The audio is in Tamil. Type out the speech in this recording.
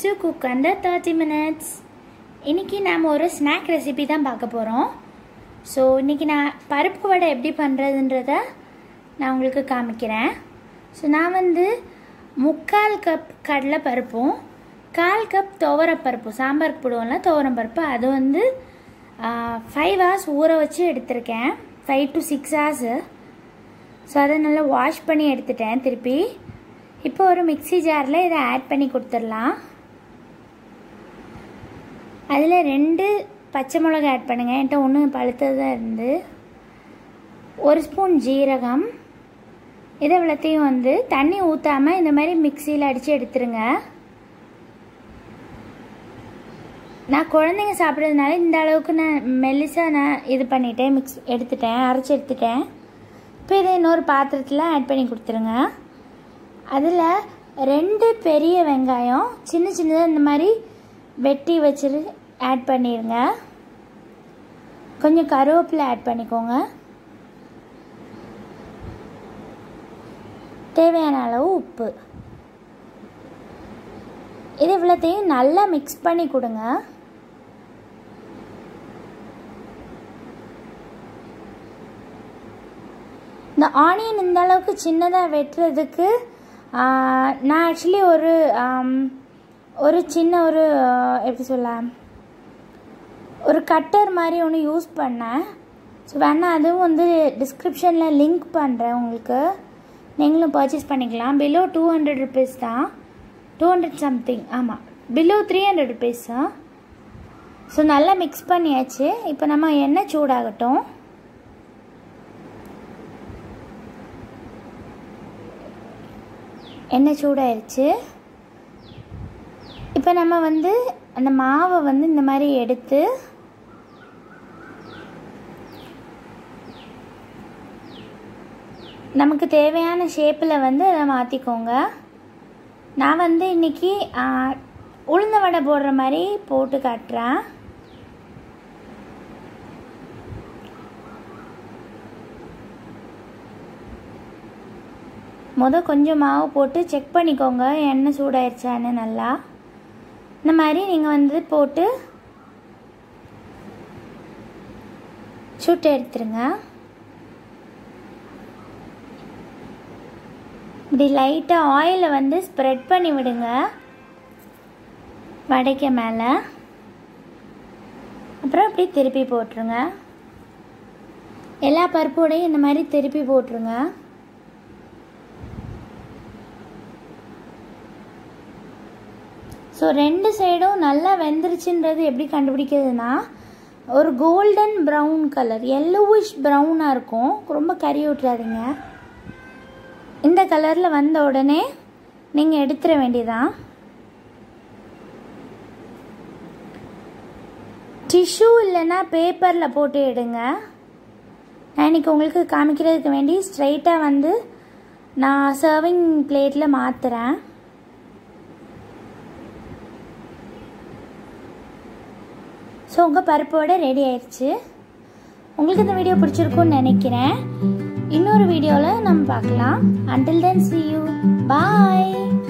to cook under thirty minutes இன்றைக்கி நாம் ஒரு ஸ்நாக் ரெசிபி தான் பார்க்க போகிறோம் ஸோ இன்றைக்கி நான் பருப்பு வடை எப்படி பண்ணுறதுன்றத நான் உங்களுக்கு காமிக்கிறேன் ஸோ நான் வந்து முக்கால் கப் கடலை பருப்பும் கால் கப் துவரப்பருப்பு சாம்பாருக்கு போடுவோம்ல துவரம் பருப்பு அது வந்து ஃபைவ் ஹவர்ஸ் ஊற வச்சு எடுத்திருக்கேன் five to six hours so அதை நல்லா வாஷ் பண்ணி எடுத்துட்டேன் திருப்பி இப்போ ஒரு மிக்சி ஜாரில் இதை ஆட் பண்ணி கொடுத்துடலாம் அதில் ரெண்டு பச்சை மிளகா ஆட் பண்ணுங்கள் என்கிட்ட ஒன்று பழுத்ததாக இருந்து ஒரு ஸ்பூன் ஜீரகம் இதை இவ்வளோத்தையும் வந்து தண்ணி ஊற்றாமல் இந்த மாதிரி மிக்சியில் அடித்து எடுத்துருங்க நான் குழந்தைங்க சாப்பிட்றதுனால இந்த அளவுக்கு நான் மெல்லிசாக நான் இது பண்ணிட்டேன் மிக்ஸ் எடுத்துட்டேன் அரைச்சி எடுத்துட்டேன் இப்போ இதை இன்னொரு பாத்திரத்தில் ஆட் பண்ணி கொடுத்துருங்க அதில் ரெண்டு பெரிய வெங்காயம் சின்ன சின்னதாக இந்த மாதிரி வெட்டி வச்சுரு ஆட் பண்ணிடுங்க கொஞ்சம் கருவேப்பிலை ஆட் பண்ணிக்கோங்க தேவையான அளவு உப்பு இது இவ்வளோத்தையும் நல்லா மிக்ஸ் பண்ணி கொடுங்க இந்த ஆனியன் இந்த அளவுக்கு சின்னதாக வெட்டுறதுக்கு நான் ஆக்சுவலி ஒரு ஒரு சின்ன ஒரு எப்படி சொல்ல ஒரு கட்டர் மாதிரி ஒன்று யூஸ் பண்ணேன் ஸோ வேணால் அதுவும் வந்து டிஸ்கிரிப்ஷனில் லிங்க் பண்ணுறேன் உங்களுக்கு நீங்களும் பர்ச்சேஸ் பண்ணிக்கலாம் பிலோ டூ ஹண்ட்ரட் ருபீஸ் தான் டூ ஹண்ட்ரட் சம்திங் ஆமாம் பிலோ த்ரீ ஹண்ட்ரட் ருபீஸ் தான் ஸோ நல்லா மிக்ஸ் பண்ணியாச்சு இப்போ நம்ம எண்ணெய் சூடாகட்டும் எண்ணெய் சூடாயிருச்சு இப்போ நம்ம வந்து அந்த மாவை வந்து இந்த மாதிரி எடுத்து நமக்கு தேவையான ஷேப்பில் வந்து அதை மாற்றிக்கோங்க நான் வந்து இன்றைக்கி உளுந்த வடை போடுற மாதிரி போட்டு காட்டுறேன் மொதல் கொஞ்சம் மாவு போட்டு செக் பண்ணிக்கோங்க எண்ணெய் சூடாயிருச்சான்னு நல்லா இந்த மாதிரி நீங்கள் வந்து போட்டு சுட்டு எடுத்துருங்க இப்படி லைட்டாக ஆயிலை வந்து ஸ்ப்ரெட் பண்ணி விடுங்க வடைக்க மேலே அப்புறம் இப்படி திருப்பி போட்டுருங்க எல்லா பருப்போடையும் இந்த மாதிரி திருப்பி போட்டுருங்க ஸோ ரெண்டு சைடும் நல்லா வெந்துருச்சுன்றது எப்படி கண்டுபிடிக்கிறதுனா ஒரு கோல்டன் ப்ரௌன் கலர் எல்லோவிஷ் ப்ரௌனாக இருக்கும் ரொம்ப கறி விட்டுறாதீங்க இந்த கலரில் வந்த உடனே நீங்கள் எடுத்துட வேண்டியதான் டிஷ்யூ இல்லைன்னா பேப்பரில் போட்டு எடுங்க நான் இன்றைக்கி உங்களுக்கு காமிக்கிறதுக்கு வேண்டி ஸ்ட்ரைட்டாக வந்து நான் சர்விங் பிளேட்டில் மாற்றுறேன் ஸோ உங்கள் பருப்போட ரெடி ஆயிடுச்சு உங்களுக்கு இந்த வீடியோ பிடிச்சிருக்கும்னு நினைக்கிறேன் இன்னொரு வீடியோவில் நம்ம பார்க்கலாம் until then see you bye